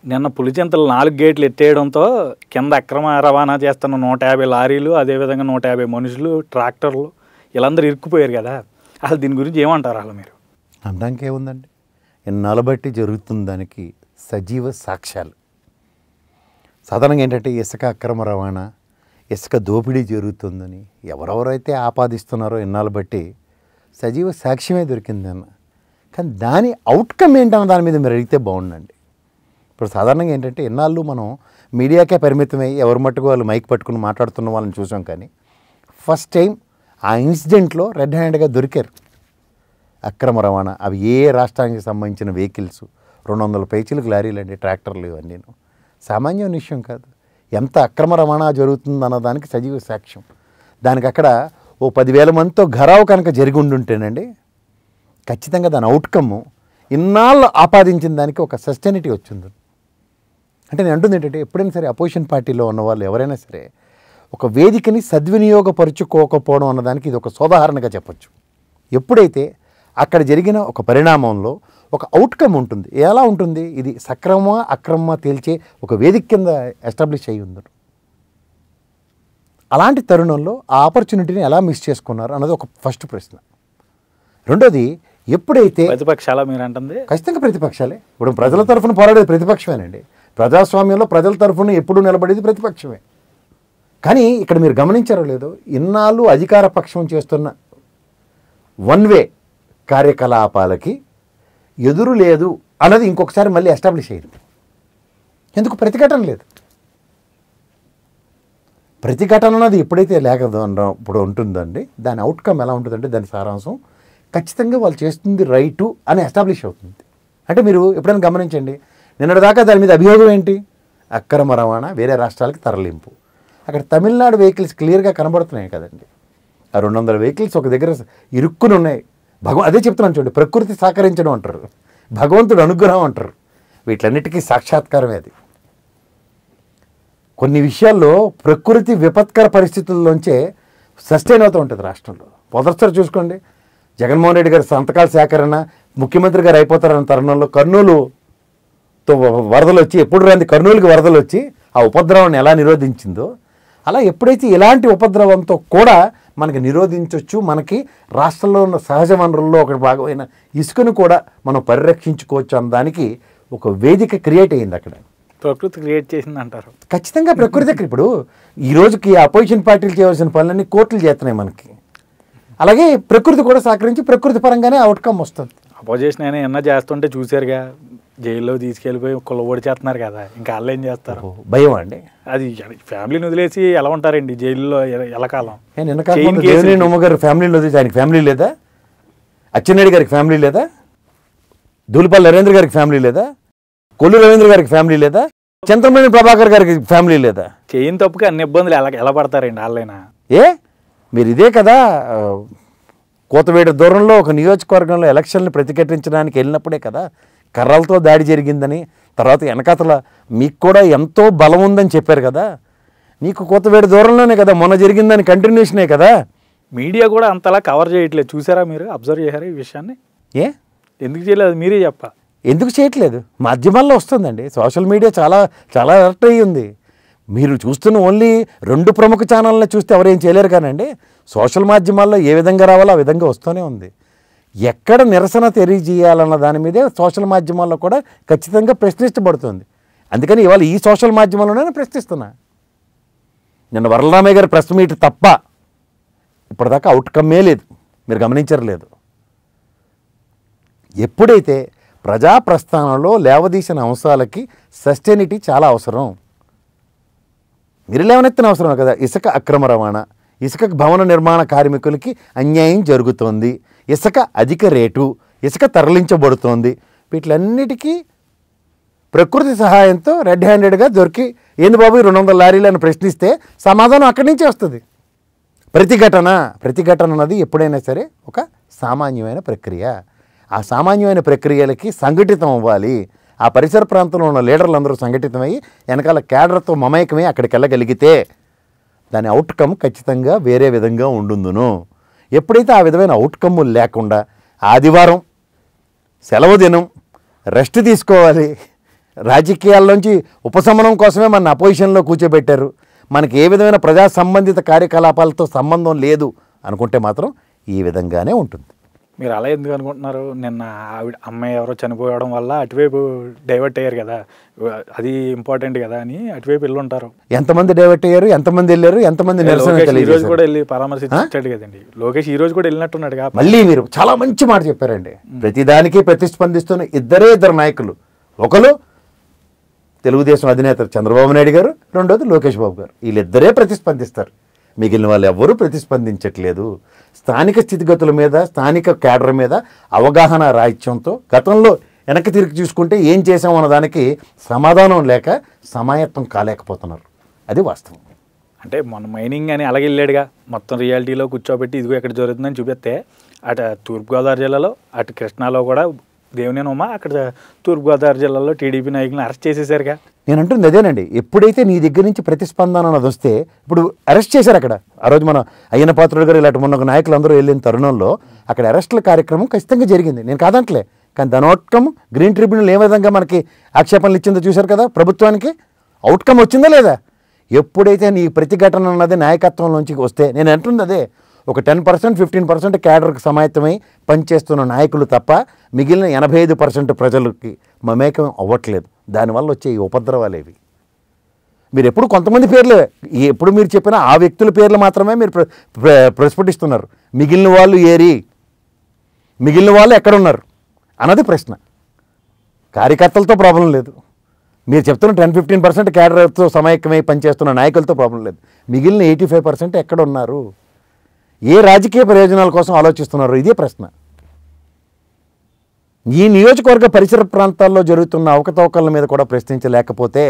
నిన్న పులిచింతలు నాలుగు గేట్లు ఎత్తేయడంతో కింద అక్రమ రవాణా చేస్తున్న నూట యాభై లారీలు అదేవిధంగా నూట యాభై మనుషులు ట్రాక్టర్లు వీళ్ళందరూ ఇరుక్కుపోయారు కదా అసలు దీని గురించి ఏమంటారు అసలు మీరు అనడానికి ఏముందండి ఎన్నాళ్ళ బట్టి జరుగుతున్న దానికి సజీవ సాక్ష్యాలు సాధారణంగా ఏంటంటే ఇసుక అక్రమ రవాణా ఇసుక దోపిడీ జరుగుతుందని ఎవరెవరైతే ఆపాదిస్తున్నారో ఎన్నాళ్ళ బట్టి సజీవ సాక్ష్యమే దొరికిందన్న కానీ దాని అవుట్కమ్ ఏంటన్న దాని మీద మీరు అడిగితే బాగుండండి ఇప్పుడు సాధారణంగా ఏంటంటే ఎన్నాళ్ళు మనం మీడియాకే పరిమితమై ఎవరి మట్టుకు వాళ్ళు మైక్ పట్టుకుని మాట్లాడుతున్న వాళ్ళని చూసాం కానీ ఫస్ట్ టైం ఆ ఇన్సిడెంట్లో రెడ్ హ్యాండ్గా దొరికారు అక్రమ రవాణా అవి ఏ రాష్ట్రానికి సంబంధించిన వెహికల్స్ రెండు వందల పైచీలకు లారీలు అండి ట్రాక్టర్లు ఇవన్నీ సామాన్యమైన విషయం కాదు ఎంత అక్రమ రవాణా జరుగుతుంది అన్న దానికి సజీవ సాక్ష్యం దానికి అక్కడ ఓ పదివేల మందితో ఘరావు కనుక జరిగి ఉండుంటేనండి ఖచ్చితంగా దాని అవుట్కమ్ ఇన్నాళ్ళు ఆపాదించిన దానికి ఒక సస్టెనిటీ వచ్చింది అంటే నేను అంటుంది ఏంటంటే ఎప్పుడైనా సరే అపోజిషన్ పార్టీలో ఉన్న వాళ్ళు ఎవరైనా సరే ఒక వేదికని సద్వినియోగపరుచుకోకపోవడం అన్నదానికి ఇది ఒక సోదాహరణగా చెప్పొచ్చు ఎప్పుడైతే అక్కడ జరిగిన ఒక పరిణామంలో ఒక అవుట్కమ్ ఉంటుంది ఎలా ఉంటుంది ఇది సక్రమ అక్రమ తేల్చే ఒక వేదిక కింద ఎస్టాబ్లిష్ అయ్యి ఉంది అలాంటి తరుణంలో ఆ ఆపర్చునిటీని ఎలా మిస్ చేసుకున్నారు అన్నది ఒక ఫస్ట్ ప్రశ్న రెండోది ఎప్పుడైతే ప్రతిపక్షాల మీరు అంటుంది ఖచ్చితంగా ప్రతిపక్షాలే ఇప్పుడు ప్రజల తరఫున పోరాడేది ప్రతిపక్షమేనండి ప్రజాస్వామ్యంలో ప్రజల తరఫున ఎప్పుడు నిలబడేది ప్రతిపక్షమే కానీ ఇక్కడ మీరు గమనించారో లేదో ఇన్నాళ్ళు అధికార పక్షం చేస్తున్న వన్ వే కార్యకలాపాలకి ఎదురు లేదు అన్నది ఇంకొకసారి మళ్ళీ ఎస్టాబ్లిష్ అయ్యింది ఎందుకు ప్రతిఘటన లేదు ప్రతిఘటన అన్నది ఎప్పుడైతే లేకదో అన్న- ఇప్పుడు ఉంటుందండి దాని అవుట్కమ్ ఎలా ఉంటుందంటే దాని సారాంశం ఖచ్చితంగా వాళ్ళు చేస్తుంది రైటు అని ఎస్టాబ్లిష్ అవుతుంది అంటే మీరు ఎప్పుడైనా గమనించండి నిన్నటిదాకా దాని మీద అభియోగం ఏంటి అక్రమ రవాణా వేరే రాష్ట్రాలకు తరలింపు అక్కడ తమిళనాడు వెహికల్స్ క్లియర్గా కనబడుతున్నాయి కదండి ఆ రెండు వందల వెహికల్స్ ఒక దగ్గర ఇరుక్కుని ఉన్నాయి భగవ అదే చెప్తున్నాను చూడండి ప్రకృతి సహకరించడం అంటారు భగవంతుడు అనుగ్రహం అంటారు వీటన్నిటికీ సాక్షాత్కారమే అది కొన్ని విషయాల్లో ప్రకృతి విపత్కర పరిస్థితుల్లోంచే సస్టైన్ అవుతూ ఉంటుంది రాష్ట్రంలో మొదటిసారి చూసుకోండి జగన్మోహన్ రెడ్డి గారి సంతకాల సేకరణ ముఖ్యమంత్రి గారు అయిపోతారన్న తరుణంలో కర్నూలుతో వరదలు వచ్చి ఎప్పుడు రాంది కర్నూలుకి వరదలు వచ్చి ఆ ఉపద్రవాన్ని ఎలా నిరోధించిందో అలా ఎప్పుడైతే ఇలాంటి ఉపద్రవంతో కూడా మనకి నిరోధించవచ్చు మనకి రాష్ట్రంలో ఉన్న సహజ వనరుల్లో ఒక భాగమైన ఇసుకను కూడా మనం పరిరక్షించుకోవచ్చు అన్న దానికి ఒక వేదిక క్రియేట్ అయ్యింది అక్కడ ప్రకృతి క్రియేట్ చేసింది అంటారు ఖచ్చితంగా ప్రకృతి దగ్గర ఇప్పుడు ఈ రోజుకి అపోజిషన్ పార్టీలు చేయవలసిన పనులన్నీ కోర్టులు చేస్తున్నాయి మనకి అలాగే ప్రకృతి కూడా సహకరించి ప్రకృతి పరంగానే అవుట్కమ్ వస్తుంది అపోజిషన్ అయినా ఎన్న చేస్తుంటే చూసారుగా జైల్లో తీసుకెళ్ళిపోయి కొల్లబొడి చేస్తున్నారు కదా ఇంకా వాళ్ళు ఏం చేస్తారు భయం అండి అది ఫ్యామిలీని వదిలేసి ఎలా ఉంటారండి జైల్లో ఎ- ఎలకాలం ఏ నిన్న చైన్ కాకపోతే కేసు దేవినేని ఉమ్మ గారి ఫ్యామిలీలో వదిలేసి ఆయనకి ఫ్యామిలీ లేదా అచ్చెన్నాయుడు గారికి ఫ్యామిలీ లేదా దూలిపల్లి నరేంద్ర గారికి ఫ్యామిలీ లేదా కొల్లు రవీంద్ర గారికి ఫ్యామిలీ లేదా చంద్రమణి ప్రభాకర్ గారికి ఫ్యామిలీ లేదా చేయని తప్పుకి అన్ని ఇబ్బందులు ఎలా ఎలా పడతారండి వాళ్ళైనా ఏ మీరు ఇదే కదా ఆ, కోతవేడు దూరంలో ఒక నియోజకవర్గంలో ఎలక్షన్లు ప్రతిఘటించడానికి వెళ్ళినప్పుడే కదా కర్రలతో దాడి జరిగిందని తర్వాత వెనకాతల మీకు కూడా ఎంతో బలం ఉందని చెప్పారు కదా నీకు కోతవేడు దూరంలోనే కదా మొన్న జరిగిందని కంటిన్యూషనే కదా మీడియా కూడా అంతలా కవర్ చేయట్లేదు చూసారా మీరు అబ్జర్వ్ చేశారా ఈ విషయాన్ని ఏ ఎందుకు చేయలేదు మీరే చెప్ప ఎందుకు చేయట్లేదు మాధ్యమాల్లో వస్తుందండి సోషల్ మీడియా చాలా చాలా అలర్ట్ అయ్యి ఉంది మీరు చూస్తున్న ఓన్లీ రెండు ప్రముఖ ఛానళ్ళని చూస్తే ఎవరేం చేయలేరు కానండి సోషల్ మాధ్యమాల్లో ఏ విధంగా రావాలో ఆ విధంగా వస్తూనే ఉంది ఎక్కడ నిరసన తెలియజేయాలన్న దాని మీదే సోషల్ మాధ్యమాల్లో కూడా ఖచ్చితంగా ప్రశ్నించబడుతుంది అందుకని ఇవాళ ఈ సోషల్ మాధ్యమాల్లోనే ప్రశ్నిస్తున్నా నిన్న వరలరామయ్య గారి ప్రెస్ మీట్ తప్ప ఇప్పటిదాకా అవుట్కమ్మే లేదు మీరు గమనించరు లేదు ఎప్పుడైతే ప్రజా ప్రస్థానంలో లేవదీసిన అంశాలకి సస్టైనిటీ చాలా అవసరం మీరు లేవనెత్తిన అవసరం కదా ఇసుక అక్రమ రవాణా ఇసుక భవన నిర్మాణ కార్మికులకి అన్యాయం జరుగుతోంది ఇసుక అధిక రేటు ఇసుక తరలించబడుతోంది వీటిలన్నిటికీ ప్రకృతి సహాయంతో రెడ్ హ్యాండెడ్గా దొరికి ఏంది బాబు ఈ రెండు వందల లారీలను ప్రశ్నిస్తే సమాధానం అక్కడి నుంచే వస్తుంది ప్రతిఘటన ప్రతిఘటన అన్నది ఎప్పుడైనా సరే ఒక సామాన్యమైన ప్రక్రియ ఆ సామాన్యమైన ప్రక్రియలకి సంఘటితం అవ్వాలి ఆ పరిసర ప్రాంతంలో ఉన్న లీడర్లు అందరూ సంఘటితమై వెనకాల కేడర్తో మమేకమై అక్కడికి వెళ్ళగలిగితే దాని అవుట్కమ్ ఖచ్చితంగా వేరే విధంగా ఉండుందును ఎప్పుడైతే ఆ విధమైన అవుట్కమ్ లేకుండా ఆదివారం సెలవు దినం రెస్ట్ తీసుకోవాలి రాజకీయాల్లోంచి ఉపశమనం కోసమే మన అపోజిషన్లో కూర్చోబెట్టారు మనకి ఏ విధమైన ప్రజా సంబంధిత కార్యకలాపాలతో సంబంధం లేదు అనుకుంటే మాత్రం ఈ విధంగానే ఉంటుంది మీరు అలా ఎందుకు అనుకుంటున్నారు నిన్న ఆవిడ అమ్మాయి ఎవరో చనిపోవడం వల్ల అటువైపు డైవర్ట్ అయ్యారు కదా అది ఇంపార్టెంట్ కదా అని అటువైపు వెళ్ళి ఉంటారు ఎంతమంది డైవర్ట్ అయ్యారు ఎంతమంది వెళ్ళారు ఎంతమంది నిరసన లోకేష్ ఈ రోజు తెలియజేశారు కూడా వెళ్ళి పరామర్శించాడు కదండి లోకేష్ ఈ రోజు కూడా వెళ్ళినట్టున్నాడు కాబట్టి మళ్ళీ మీరు చాలా మంచి మాట చెప్పారండి ప్రతిదానికి ప్రతిస్పందిస్తున్న ఇద్దరే ఇద్దరు నాయకులు ఒకరు తెలుగుదేశం అధినేత చంద్రబాబు నాయుడు గారు రెండోది లోకేష్ బాబు గారు వీళ్ళిద్దరే ప్రతిస్పందిస్తారు మిగిలిన వాళ్ళు ఎవరూ ప్రతిస్పందించట్లేదు స్థానిక స్థితిగతుల మీద స్థానిక కేడర్ మీద అవగాహన రాహిత్యంతో గతంలో వెనక్కి తిరిగి చూసుకుంటే ఏం చేసాం అన్న దానికి సమాధానం లేక సమాయత్తం కాలేకపోతున్నారు అది వాస్తవం అంటే మన మైనింగ్ అని అలాగే వెళ్ళాడుగా మొత్తం రియాలిటీలో కూర్చోబెట్టి ఇదిగో ఎక్కడ జరుగుతుందని చూపిస్తే అటు తూర్పుగోదావరి జిల్లాలో అటు కృష్ణాలో కూడా దేవుని ఉమా అక్కడ తూర్పుగోదావరి జిల్లాలో టీడీపీ నాయకులను అరెస్ట్ చేసేసారుగా నేను అంటుంది అదేనండి ఎప్పుడైతే నీ దగ్గర నుంచి ప్రతిస్పందన అన్నది వస్తే ఇప్పుడు అరెస్ట్ చేశారు అక్కడ ఆ రోజు మన అయ్యన పాత్రుడు గారు ఇలాంటి మొన్న నాయకులు అందరూ వెళ్ళిన తరుణంలో అక్కడ అరెస్టుల కార్యక్రమం ఖచ్చితంగా జరిగింది నేను కాదంటలే కానీ దాని అవుట్కమ్ గ్రీన్ ట్రిబ్యునల్ ఏ విధంగా మనకి ఆక్షేపణలు ఇచ్చిందో చూశారు కదా ప్రభుత్వానికి అవుట్కమ్ వచ్చిందా లేదా ఎప్పుడైతే నీ ప్రతిఘటన అన్నది నాయకత్వంలోంచి వస్తే నేను అంటుంది అదే ఒక టెన్ పర్సెంట్ ఫిఫ్టీన్ పర్సెంట్ క్యాడర్కి సమాయత్తమై పనిచేస్తున్న నాయకులు తప్ప మిగిలిన ఎనభై ఐదు పర్సెంట్ ప్రజలకి మమేకం అవ్వట్లేదు దానివల్ల వచ్చే ఈ ఉపద్రవాలేవి మీరు ఎప్పుడు కొంతమంది పేర్లు ఈ- ఎప్పుడు మీరు చెప్పిన ఆ వ్యక్తుల పేర్లు మాత్రమే మీరు ప్ర- ప్ర- ప్రస్ఫుటిస్తున్నారు మిగిలిన వాళ్ళు ఏరి మిగిలిన వాళ్ళు ఎక్కడున్నారు అన్నది ప్రశ్న కార్యకర్తలతో ప్రాబ్లం లేదు మీరు చెప్తున్న టెన్ ఫిఫ్టీన్ పర్సెంట్ క్యాడర్తో సమైక్యమై పనిచేస్తున్న నాయకులతో ప్రాబ్లం లేదు మిగిలిన ఎయిటీ ఫైవ్ పర్సెంట్ ఎక్కడ ఉన్నారు ఏ రాజకీయ ప్రయోజనాల కోసం ఆలోచిస్తున్నారు ఇదే ప్రశ్న ఈ నియోజకవర్గ పరిసర ప్రాంతాల్లో జరుగుతున్న అవకతవకల మీద కూడా ప్రశ్నించలేకపోతే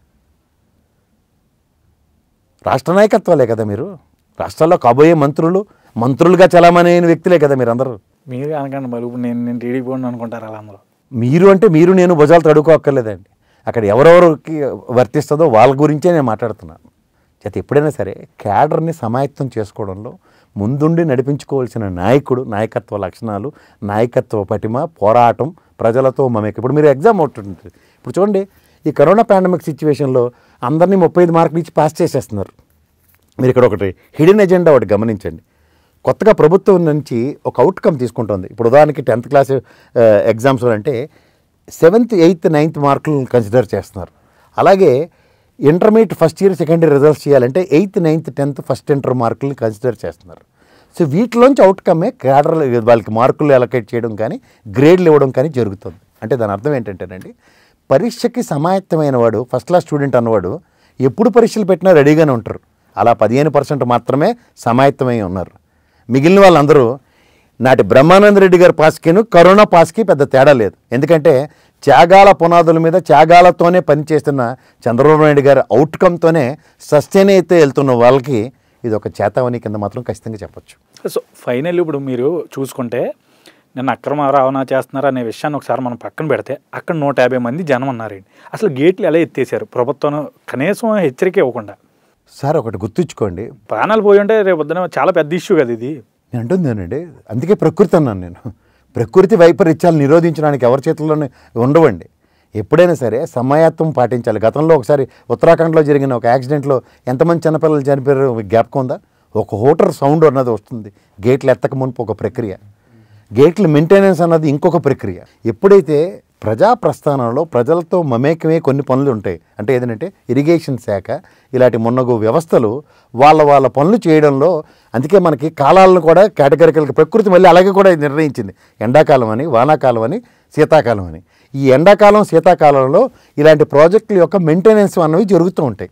రాష్ట్ర నాయకత్వాలే కదా మీరు రాష్ట్రాల్లో కాబోయే మంత్రులు మంత్రులుగా చలామణి అయిన వ్యక్తులే కదా మీరందరూ మీరు అనకండి మరి ఇప్పుడు నేను నేను టీడీపీ వాడిని అనుకుంటారు అలా అందరూ మీరు అంటే మీరు నేను భుజాలు తడుకోక్కర్లేదండి అక్కడ ఎవరెవరికి వర్తిస్తుందో వాళ్ళ గురించే నేను మాట్లాడుతున్నాను చేత ఎప్పుడైనా సరే క్యాడర్ని సమాయత్తం చేసుకోవడంలో ముందుండి నడిపించుకోవాల్సిన నాయకుడు నాయకత్వ లక్షణాలు నాయకత్వ పటిమ పోరాటం ప్రజలతో మమేక ఇప్పుడు మీరు ఎగ్జామ్ అవుతుంది ఇప్పుడు చూడండి ఈ కరోనా పాండమిక్ సిచ్యువేషన్లో అందరినీ ముప్పై ఐదు మార్కులు ఇచ్చి పాస్ చేసేస్తున్నారు మీరు ఇక్కడ ఒకటి హిడెన్ ఎజెండా ఒకటి గమనించండి కొత్తగా ప్రభుత్వం నుంచి ఒక అవుట్కమ్ తీసుకుంటుంది ఇప్పుడు ఉదాహరణకి టెన్త్ క్లాస్ ఎగ్జామ్స్ అంటే సెవెంత్ ఎయిత్ నైన్త్ మార్కులను కన్సిడర్ చేస్తున్నారు అలాగే intermediate first year second year results చేయాలంటే eighth ninth tenth first inter మార్కులను కన్సిడర్ చేస్తున్నారు సో వీటిలోంచి అవుట్కమే క్యాడర్ వాళ్ళకి మార్కులు అలొకేట్ చేయడం కానీ గ్రేడ్లు ఇవ్వడం కానీ జరుగుతుంది అంటే దాని అర్థం ఏంటంటేనండి పరీక్షకి సమాయత్తమైన వాడు ఫస్ట్ క్లాస్ స్టూడెంట్ అన్నవాడు ఎప్పుడు పరీక్షలు పెట్టినా రెడీగానే ఉంటారు అలా పదిహేను పర్సెంట్ మాత్రమే సమాయత్తమై ఉన్నారు మిగిలిన వాళ్ళందరూ నాటి బ్రహ్మానంద రెడ్డి గారి పాస్కిను కరోనా పాస్కి పెద్ద తేడా లేదు ఎందుకంటే త్యాగాల పునాదుల మీద త్యాగాలతోనే పనిచేస్తున్న చంద్రబాబు నాయుడు గారి అవుట్కమ్తోనే సస్టైన్ అయితే వెళ్తున్న వాళ్ళకి ఇది ఒక చేతావని కింద మాత్రం ఖచ్చితంగా చెప్పొచ్చు సో ఫైనల్ ఇప్పుడు మీరు చూసుకుంటే నిన్న అక్రమ రవాణా చేస్తున్నారు అనే విషయాన్ని ఒకసారి మనం పక్కన పెడితే అక్కడ నూట యాభై మంది జనం ఉన్నారండి అసలు గేట్లు ఎలా ఎత్తేసారు ప్రభుత్వం కనీసం హెచ్చరిక ఇవ్వకుండా సార్ ఒకటి గుర్తుంచుకోండి ప్రాణాలు పోయి ఉంటే రేపు పొద్దున చాలా పెద్ద ఇష్యూ కదా ఇది నేను అంటుందేనండి అందుకే ప్రకృతి అన్నాను నేను ప్రకృతి వైపరీత్యాలు నిరోధించడానికి ఎవరి చేతుల్లోనే ఉండవండి ఎప్పుడైనా సరే సమయత్వం పాటించాలి గతంలో ఒకసారి ఉత్తరాఖండ్లో జరిగిన ఒక యాక్సిడెంట్లో ఎంతమంది చిన్నపిల్లలు చనిపోయారు మీకు జ్ఞాపకం ఉందా ఒక హోటర్ సౌండ్ అన్నది వస్తుంది గేట్లు ఎత్తక మునుపు ఒక ప్రక్రియ గేట్ల మెయింటెనెన్స్ అన్నది ఇంకొక ప్రక్రియ ఎప్పుడైతే ప్రజా ప్రస్థానంలో ప్రజలతో మమేకమే కొన్ని పనులు ఉంటాయి అంటే ఏదంటే ఇరిగేషన్ శాఖ ఇలాంటి మున్నగు వ్యవస్థలు వాళ్ళ వాళ్ళ పనులు చేయడంలో అందుకే మనకి కాలాలను కూడా కేటగిరికల్ ప్రకృతి మళ్ళీ అలాగే కూడా నిర్ణయించింది ఎండాకాలం అని వానాకాలం అని శీతాకాలం అని ఈ ఎండాకాలం శీతాకాలంలో ఇలాంటి ప్రాజెక్టుల యొక్క మెయింటెనెన్స్ అన్నవి జరుగుతూ ఉంటాయి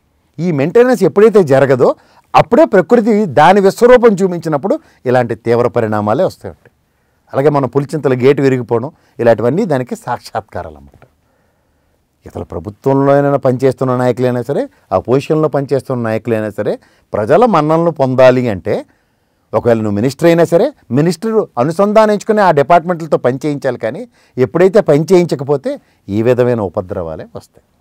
ఈ మెయింటెనెన్స్ ఎప్పుడైతే జరగదో అప్పుడే ప్రకృతి దాని విశ్వరూపం చూపించినప్పుడు ఇలాంటి తీవ్ర పరిణామాలే వస్తాయి ఉంటాయి అలాగే మన పులిచింతల గేటు విరిగిపోవడం ఇలాంటివన్నీ దానికి సాక్షాత్కారాలు అన్నమాట ఇతర ప్రభుత్వంలోనైనా పనిచేస్తున్న నాయకులైనా సరే ఆ పొజిషన్లో పనిచేస్తున్న నాయకులైనా సరే ప్రజల మన్నలను పొందాలి అంటే ఒకవేళ నువ్వు మినిస్టర్ అయినా సరే మినిస్టర్ అనుసంధానించుకుని ఆ డిపార్ట్మెంట్లతో పని చేయించాలి కానీ ఎప్పుడైతే పని చేయించకపోతే ఈ విధమైన ఉపద్రవాలే వస్తాయి